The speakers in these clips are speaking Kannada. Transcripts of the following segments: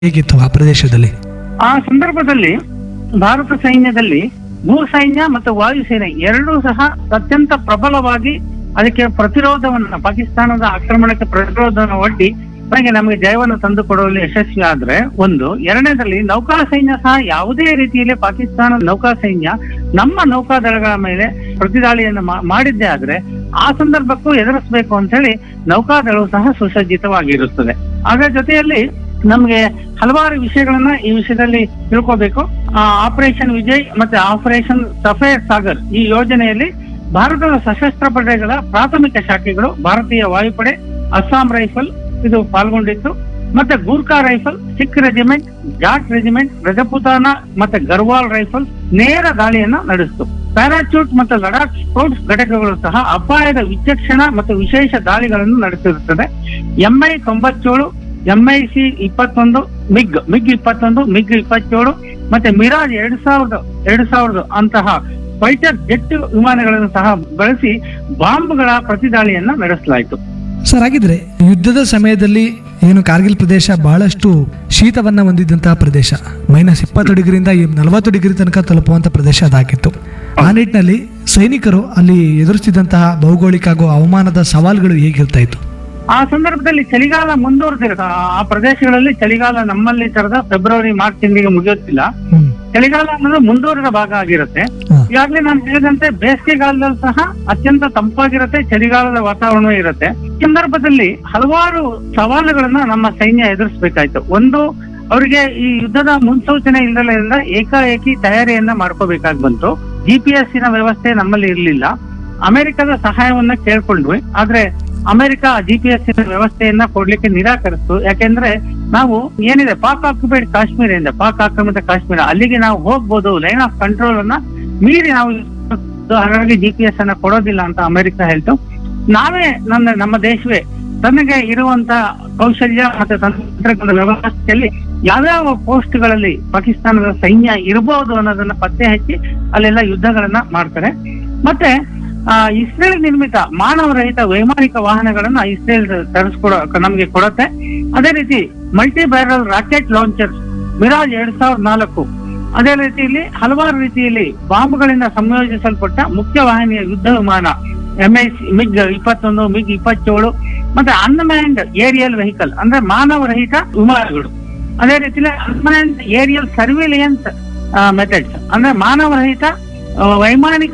ಹೇಗಿತ್ತು ಆ ಪ್ರದೇಶದಲ್ಲಿ ಆ ಸಂದರ್ಭದಲ್ಲಿ ಭಾರತ ಸೈನ್ಯದಲ್ಲಿ ಭೂ ಸೈನ್ಯ ಮತ್ತು ವಾಯು ಸೇನೆ ಎರಡೂ ಸಹ ಅತ್ಯಂತ ಪ್ರಬಲವಾಗಿ ಅದಕ್ಕೆ ಪ್ರತಿರೋಧವನ್ನ ಪಾಕಿಸ್ತಾನದ ಆಕ್ರಮಣಕ್ಕೆ ಪ್ರತಿರೋಧವನ್ನು ಒಡ್ಡಿ ಕೊನೆಗೆ ನಮಗೆ ಜಯವನ್ನು ತಂದು ಕೊಡುವಲ್ಲಿ ಯಶಸ್ವಿ ಆದ್ರೆ ಒಂದು ಎರಡನೇದಲ್ಲಿ ನೌಕಾ ಸೈನ್ಯ ಸಹ ಯಾವುದೇ ರೀತಿಯಲ್ಲಿ ಪಾಕಿಸ್ತಾನ ನೌಕಾ ಸೈನ್ಯ ನಮ್ಮ ನೌಕಾದಳಗಳ ಮೇಲೆ ಪ್ರತಿದಾಳಿಯನ್ನು ಮಾ- ಮಾಡಿದ್ದೇ ಆದ್ರೆ ಆ ಸಂದರ್ಭಕ್ಕೂ ಎದುರಿಸಬೇಕು ಅಂತ ಹೇಳಿ ನೌಕಾದಳವು ಸಹ ಸುಸಜ್ಜಿತವಾಗಿರುತ್ತದೆ ಅದರ ಜೊತೆಯಲ್ಲಿ ನಮ್ಗೆ ಹಲವಾರು ವಿಷಯಗಳನ್ನ ಈ ವಿಷಯದಲ್ಲಿ ತಿಳ್ಕೋಬೇಕು ಆಪರೇಷನ್ ವಿಜಯ್ ಮತ್ತೆ ಆಪರೇಷನ್ ಸಫೇರ್ ಸಾಗರ್ ಈ ಯೋಜನೆಯಲ್ಲಿ ಭಾರತದ ಸಶಸ್ತ್ರ ಪಡೆಗಳ ಪ್ರಾಥಮಿಕ ಶಾಖೆಗಳು ಭಾರತೀಯ ವಾಯುಪಡೆ ಅಸ್ಸಾಂ ರೈಫಲ್ ಇದು ಪಾಲ್ಗೊಂಡಿತ್ತು ಮತ್ತೆ Gurkha rifle Sikh regiment Jat regiment Rajputana ಮತ್ತೆ ಗರ್ವಾಲ್ ರೈಫಲ್ ನೇರ ದಾಳಿಯನ್ನ ನಡೆಸಿತು ಪ್ಯಾರಾಚೂಟ್ ಮತ್ತು ಲಡಾಖ್ ಸ್ಪೋರ್ಟ್ಸ್ ಘಟಕಗಳು ಸಹ ಅಪಾಯದ ವಿಚಕ್ಷಣ ಮತ್ತು ವಿಶೇಷ ದಾಳಿಗಳನ್ನು ನಡೆಸಿರುತ್ತದೆ ಎಂಐ ತೊಂಬತ್ತೇಳು ಎಂಐಸಿ ಇಪ್ಪತ್ತೊಂದು ಮಿಗ್ ಮಿಗ್ ಇಪ್ಪತ್ತೊಂದು ಮಿಗ್ ಇಪ್ಪತ್ತೇಳು ಮತ್ತೆ ಮಿರಾಜ್ ಎರಡ್ ಸಾವಿರದ ಎರಡ್ ಸಾವಿರದ ಅಂತಹ ಫೈಟರ್ ಜೆಟ್ ವಿಮಾನಗಳನ್ನು ಸಹ ಬಳಸಿ ಬಾಂಬ್ಗಳ ಪ್ರತಿದಾಳಿಯನ್ನ ನಡೆಸಲಾಯಿತು ಸರ್ ಹಾಗಿದ್ರೆ ಯುದ್ಧದ ಸಮಯದಲ್ಲಿ ಏನು ಕಾರ್ಗಿಲ್ ಪ್ರದೇಶ ಬಹಳಷ್ಟು ಶೀತವನ್ನ ಹೊಂದಿದ್ದಂತಹ ಪ್ರದೇಶ ಮೈನಸ್ ಇಪ್ಪತ್ತು ಡಿಗ್ರಿಯಿಂದ ಈ ನಲವತ್ತು ಡಿಗ್ರಿ ತನಕ ತಲುಪುವಂತ ಪ್ರದೇಶ ಅದಾಗಿತ್ತು ಆ ನಿಟ್ಟಿನಲ್ಲಿ ಸೈನಿಕರು ಅಲ್ಲಿ ಎದುರಿಸ್ತಿದ್ದಂತಹ ಭೌಗೋಳಿಕ ಹಾಗೂ ಹವಾಮಾನದ ಸವಾಲುಗಳು ಹೇಗಿರ್ತಾ ಇತ್ತು ಆ ಸಂದರ್ಭದಲ್ಲಿ ಚಳಿಗಾಲ ಮುಂದುವರೆದಿರುತ್ತೆ ಆ ಪ್ರದೇಶಗಳಲ್ಲಿ ಚಳಿಗಾಲ ನಮ್ಮಲ್ಲಿ ತರದ ಫೆಬ್ರವರಿ ಮಾರ್ಚ್ ತಿಂಗಳಿಗೆ ಮುಗಿಯುತ್ತಿಲ್ಲ ಹ್ಮ್. ಚಳಿಗಾಲ ಅನ್ನೋದು ಮುಂದುವರೆದ ಭಾಗ ಆಗಿರುತ್ತೆ ಹಾ. ಈಗಾಗಲೇ ನಾನು ಹೇಳಿದಂತೆ ಬೇಸಿಗೆಗಾಲದಲ್ಲಿ ಸಹ ಅತ್ಯಂತ ತಂಪಾಗಿರುತ್ತೆ ಚಳಿಗಾಲದ ವಾತಾವರಣ ಇರುತ್ತೆ ಈ ಸಂದರ್ಭದಲ್ಲಿ ಹಲವಾರು ಸವಾಲುಗಳನ್ನ ನಮ್ಮ ಸೈನ್ಯ ಎದುರಿಸಬೇಕಾಯ್ತು ಒಂದು ಅವರಿಗೆ ಈ ಯುದ್ಧದ ಮುನ್ಸೂಚನೆ ಇಲ್ಲದರಿಂದ ಏಕಾಏಕಿ ತಯಾರಿಯನ್ನ ಮಾಡ್ಕೋಬೇಕಾಗಿ ಬಂತು ಜಿಪಿಎಸ್ ನ ವ್ಯವಸ್ಥೆ ನಮ್ಮಲ್ಲಿ ಇರಲಿಲ್ಲ ಅಮೆರಿಕದ ಸಹಾಯವನ್ನ ಕೇಳ್ಕೊಂಡ್ವಿ ಆದ್ರೆ ಅಮೆರಿಕ ಜಿಪಿಎಸ್ ವ್ಯವಸ್ಥೆಯನ್ನ ಕೊಡ್ಲಿಕ್ಕೆ ನಿರಾಕರಿಸ್ತು ಯಾಕೆಂದ್ರೆ ನಾವು ಏನಿದೆ ಪಾಕ್ ಆಕ್ಯುಪೈಡ್ ಕಾಶ್ಮೀರ ಇದೆ ಪಾಕ್ ಆಕ್ರಮಿತ ಕಾಶ್ಮೀರ ಅಲ್ಲಿಗೆ ನಾವು ಹೋಗ್ಬೋದು ಲೈನ್ ಆಫ್ ಕಂಟ್ರೋಲ್ ಅನ್ನ ಮೀರಿ ನಾವು ಹಾಗಾಗಿ ಜಿಪಿಎಸ್ ಅನ್ನ ಕೊಡೋದಿಲ್ಲ ಅಂತ ಅಮೆರಿಕ ಹೇಳ್ತು ನಾವೇ ನನ್ನ ನಮ್ಮ ದೇಶವೇ ತನಗೆ ಇರುವಂತ ಕೌಶಲ್ಯ ಮತ್ತೆ ತಂತ್ರಜ್ಞಾನದ ವ್ಯವಸ್ಥೆಯಲ್ಲಿ ಯಾವ್ಯಾವ ಪೋಸ್ಟ್ಗಳಲ್ಲಿ ಪಾಕಿಸ್ತಾನದ ಸೈನ್ಯ ಇರಬಹುದು ಅನ್ನೋದನ್ನ ಪತ್ತೆ ಹಚ್ಚಿ ಅಲ್ಲೆಲ್ಲ ಯುದ್ಧಗಳನ್ನ ಮಾಡ್ತಾರೆ ಮತ್ತೆ ಆ, ಇಸ್ರೇಲ್ ನಿರ್ಮಿತ ಮಾನವರಹಿತ ವೈಮಾನಿಕ ವಾಹನಗಳನ್ನ ಇಸ್ರೇಲ್ ತರಿಸ್ಕೊಡ ನಮಗೆ ಕೊಡುತ್ತೆ ಅದೇ ರೀತಿ multi barrel rocket launchers Mirage ಎರಡ್ ಸಾವಿರದ ನಾಲ್ಕು ಅದೇ ರೀತಿಯಲ್ಲಿ ಹಲವಾರು ರೀತಿಯಲ್ಲಿ ಬಾಂಬ್ಗಳಿಂದ ಸಂಯೋಜಿಸಲ್ಪಟ್ಟ ಮುಖ್ಯವಾಹಿನಿಯ ಯುದ್ಧ ವಿಮಾನ ಎಂಎಸ್ ಮಿಗ್ ಇಪ್ಪತ್ತೊಂದು ಮಿಗ್ ಇಪ್ಪತ್ತೇಳು ಮತ್ತೆ ಅನ್ಮ್ಯಾನ್ಡ್ ಏರಿಯಲ್ ವೆಹಿಕಲ್ ಅಂದ್ರೆ ಮಾನವರಹಿತ ವಿಮಾನಗಳು ಅದೇ ರೀತಿಯಲ್ಲಿ ಅನ್ಮ್ಯಾನ್ಡ್ ಏರಿಯಲ್ ಸರ್ವಿಲಿಯನ್ಸ್ ಮೆಥಡ್ಸ್ ಅಂದ್ರೆ ಮಾನವರಹಿತ ಆ, ವೈಮಾನಿಕ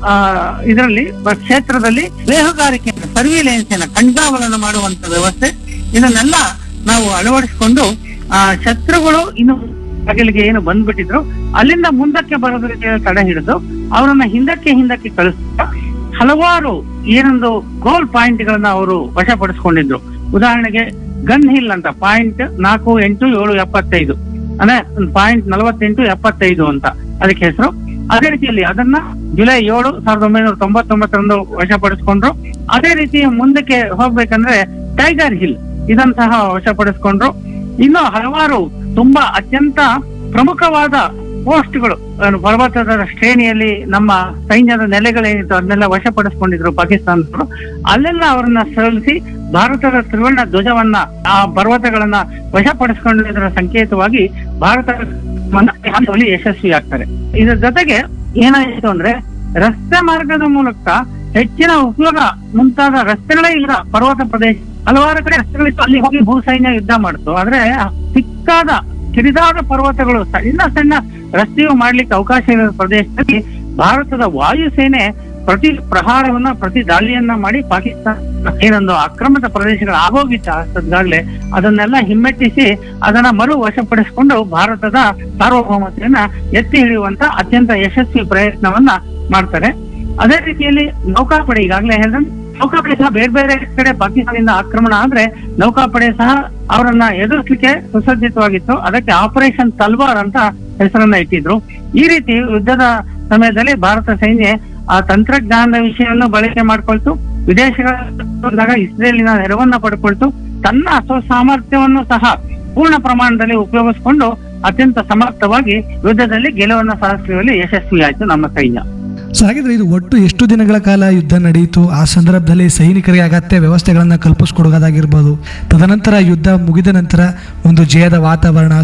ಇದರಲ್ಲಿ ಕ್ಷೇತ್ರದಲ್ಲಿ ಬೇಹುಗಾರಿಕೆ ಸರ್ವಿಲೆನ್ಸ್ ಕಣ್ಗಾವಲನ್ನು ಮಾಡುವಂತ ವ್ಯವಸ್ಥೆ ಇದನ್ನೆಲ್ಲ ನಾವು ಅಳವಡಿಸಿಕೊಂಡು ಆ ಶತ್ರುಗಳು ಇನ್ನು ಬಗಲಿಗೆ ಏನು ಬಂದ್ಬಿಟ್ಟಿದ್ರು ಅಲ್ಲಿಂದ ಮುಂದಕ್ಕೆ ಬರೋದಕ್ಕೆ ತಡೆ ಹಿಡಿದು ಅವರನ್ನ ಹಿಂದಕ್ಕೆ ಹಿಂದಕ್ಕೆ ಕಳಿಸ್ತಾ ಹಲವಾರು ಏನೊಂದು ಗೋಲ್ ಪಾಯಿಂಟ್ ಗಳನ್ನ ಅವರು ವಶಪಡಿಸ್ಕೊಂಡಿದ್ರು ಉದಾಹರಣೆಗೆ ಗನ್ ಹಿಲ್ ಅಂತ ಪಾಯಿಂಟ್ ನಾಲ್ಕು ಎಂಟು ಏಳು ಎಪ್ಪತ್ತೈದು ಅಂದ್ರೆ ಪಾಯಿಂಟ್ ನಲವತ್ತೆಂಟು ಎಪ್ಪತ್ತೈದು ಅಂತ ಅದಕ್ಕೆ ಹೆಸರು ಅದೇ ರೀತಿಯಲ್ಲಿ ಅದನ್ನ ಜುಲೈ ಏಳು ಸಾವಿರದ ಒಂಬೈನೂರ ತೊಂಬತ್ತೊಂಬತ್ತರಂದು ವಶಪಡಿಸ್ಕೊಂಡ್ರು ಅದೇ ರೀತಿ ಮುಂದಕ್ಕೆ ಹೋಗ್ಬೇಕಂದ್ರೆ ಟೈಗರ್ ಹಿಲ್ ಇದನ್ನ ಸಹ ವಶಪಡಿಸ್ಕೊಂಡ್ರು ಇನ್ನು ಹಲವಾರು ತುಂಬಾ ಅತ್ಯಂತ ಪ್ರಮುಖವಾದ ಪೋಸ್ಟ್ಗಳು ಏನು ಪರ್ವತದ ಶ್ರೇಣಿಯಲ್ಲಿ ನಮ್ಮ ಸೈನ್ಯದ ನೆಲೆಗಳೇನಿತ್ತು ಅದನ್ನೆಲ್ಲ ವಶಪಡಿಸ್ಕೊಂಡಿದ್ರು ಪಾಕಿಸ್ತಾನದವರು ಅಲ್ಲೆಲ್ಲ ಅವರನ್ನ ಸೋಲಿಸಿ ಭಾರತದ ತ್ರಿವರ್ಣ ಧ್ವಜವನ್ನ ಆ ಪರ್ವತಗಳನ್ನ ವಶಪಡಿಸಿಕೊಂಡಿದ್ದರ ಸಂಕೇತವಾಗಿ ಭಾರತ ಹಂತದಲ್ಲಿ ಯಶಸ್ವಿ ಆಗ್ತಾರೆ ಇದರ ಜೊತೆಗೆ ಏನಾಯಿತು ಅಂದ್ರೆ ರಸ್ತೆ ಮಾರ್ಗದ ಮೂಲಕ ಹೆಚ್ಚಿನ ಉಪಯೋಗ ಮುಂತಾದ ರಸ್ತೆಗಳೇ ಇಲ್ಲ ಪರ್ವತ ಪ್ರದೇಶ ಹಲವಾರು ಕಡೆ ರಸ್ತೆಗಳಿತ್ತು ಅಲ್ಲಿ ಹೋಗಿ ಭೂ ಸೈನ್ಯ ಯುದ್ಧ ಮಾಡ್ತು ಆದ್ರೆ ಸಿಕ್ಕಾದ ಕಿರಿದಾದ ಪರ್ವತಗಳು ಸಣ್ಣ ಸಣ್ಣ ರಸ್ತೆಯು ಮಾಡ್ಲಿಕ್ಕೆ ಅವಕಾಶ ಇರೋ ಪ್ರದೇಶದಲ್ಲಿ ಭಾರತದ ವಾಯುಸೇನೆ ಪ್ರತಿ ಪ್ರಹಾರವನ್ನ ಪ್ರತಿ ದಾಳಿಯನ್ನ ಮಾಡಿ ಪಾಕಿಸ್ತಾನ ಏನೊಂದು ಅಕ್ರಮಿತ ಪ್ರದೇಶಗಳು ಆಗೋಗಿತ್ತು ಅಷ್ಟೊತ್ತಿಗಾಗ್ಲೇ ಅದನ್ನೆಲ್ಲ ಹಿಮ್ಮೆಟ್ಟಿಸಿ ಅದನ್ನ ಮರು ವಶಪಡಿಸಿಕೊಂಡು ಭಾರತದ ಸಾರ್ವಭೌಮತೆಯನ್ನ ಎತ್ತಿ ಹಿಡಿಯುವಂತ ಅತ್ಯಂತ ಯಶಸ್ವಿ ಪ್ರಯತ್ನವನ್ನ ಮಾಡ್ತಾರೆ ಅದೇ ರೀತಿಯಲ್ಲಿ ನೌಕಾಪಡೆ ಈಗಾಗಲೇ ಹೇಳಿದ್ರೆ ನೌಕಾಪಡೆ ಸಹ ಬೇರೆ ಬೇರೆ ಕಡೆ ಪಾಕಿಸ್ತಾನದಿಂದ ಆಕ್ರಮಣ ಆದ್ರೆ ನೌಕಾಪಡೆ ಸಹ ಅವರನ್ನ ಎದುರಿಸಲಿಕ್ಕೆ ಸುಸಜ್ಜಿತವಾಗಿತ್ತು ಅದಕ್ಕೆ ಆಪರೇಷನ್ ತಲ್ವಾರ್ ಅಂತ ಹೆಸರನ್ನ ಇಟ್ಟಿದ್ರು ಈ ರೀತಿ ಯುದ್ಧದ ಸಮಯದಲ್ಲಿ ಭಾರತ ಸೈನ್ಯ ಆ ತಂತ್ರಜ್ಞಾನದ ವಿಷಯವನ್ನು ಬಳಕೆ ಮಾಡ್ಕೊಳ್ತು ವಿದೇಶಗಳ ಇಸ್ರೇಲಿನ ನೆರವನ್ನ ಪಡ್ಕೊಳ್ತು ತನ್ನ ಸ್ವಸಾಮರ್ಥ್ಯವನ್ನು ಸಹ ಪೂರ್ಣ ಪ್ರಮಾಣದಲ್ಲಿ ಉಪಯೋಗಿಸಿಕೊಂಡು ಅತ್ಯಂತ ಸಮರ್ಥವಾಗಿ ಯುದ್ಧದಲ್ಲಿ ಗೆಲುವನ್ನು ಸಾಧಿಸುವಲ್ಲಿ ಯಶಸ್ವಿಯಾಯಿತು ನಮ್ಮ ಸೈನ್ಯ ಸೊ ಹಾಗಿದ್ರೆ ಇದು ಒಟ್ಟು ಎಷ್ಟು ದಿನಗಳ ಕಾಲ ಯುದ್ಧ ನಡೆಯಿತು ಆ ಸಂದರ್ಭದಲ್ಲಿ ಸೈನಿಕರಿಗೆ ಅಗತ್ಯ ವ್ಯವಸ್ಥೆಗಳನ್ನು ಕಲ್ಪಿಸ್ಕೊಡೋದಾಗಿರ್ಬೋದು ತದನಂತರ ಯುದ್ಧ ಮುಗಿದ ನಂತರ ಒಂದು ಜಯದ ವಾತಾವರಣ